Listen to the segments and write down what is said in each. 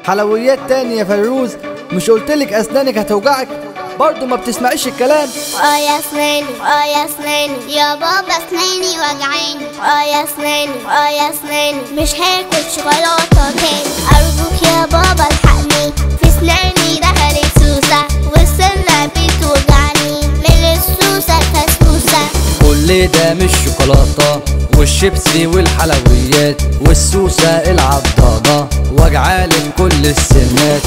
حلويات تاني يا فيروز مش قلتلك اسنانك هتوجعك برضه ما بتسمعيش الكلام اه يا سناني اه يا سناني يا بابا سناني وجعاني اه يا سناني اه يا سناني مش هاكل شوكولاته تاني ارجوك يا بابا الحقني في سناني دخلت سوسه والسنه بتوجعني من السوسه الفسفوسه كل ده مش شوكولاتة والشيبسي والحلويات والسوسة العضانة وجعالك كل السنات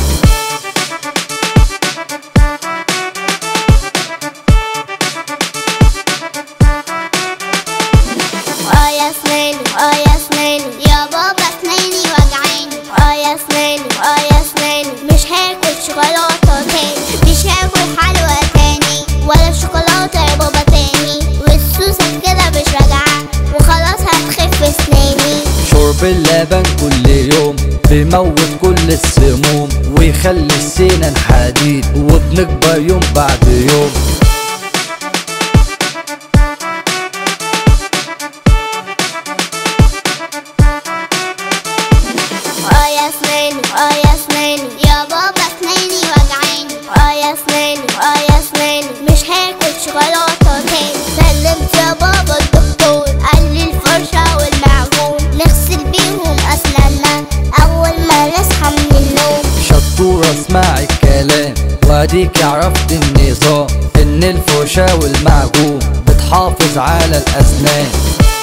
اه يا سناني اه يا سناني يا بابا سناني وجعاني اه يا سناني اه يا سناني مش هاكل شوكولاته تاني مش هاكل حلوى تاني ولا شوكولاته يا بابا تاني والسوسه كده مش راجعه وخلاص هتخف سناني شرب اللبن كل يوم بيموت كل السموم ويخلي السنان حديد وبنكبر يوم بعد يوم اه يا سناني اه يا سناني يا بابا سناني وجعاني اه يا سناني اه يا سناني مش هاكل شوكولاته تاني سلمت يا بابا الدكتور قال لي الفرشه والمعجون نغسل بيهم اسناننا اول ما نصحى من النوم شطورة اسمعي الكلام واديك عرفت النظام ان الفرشاة والمعجون بتحافظ على الاسنان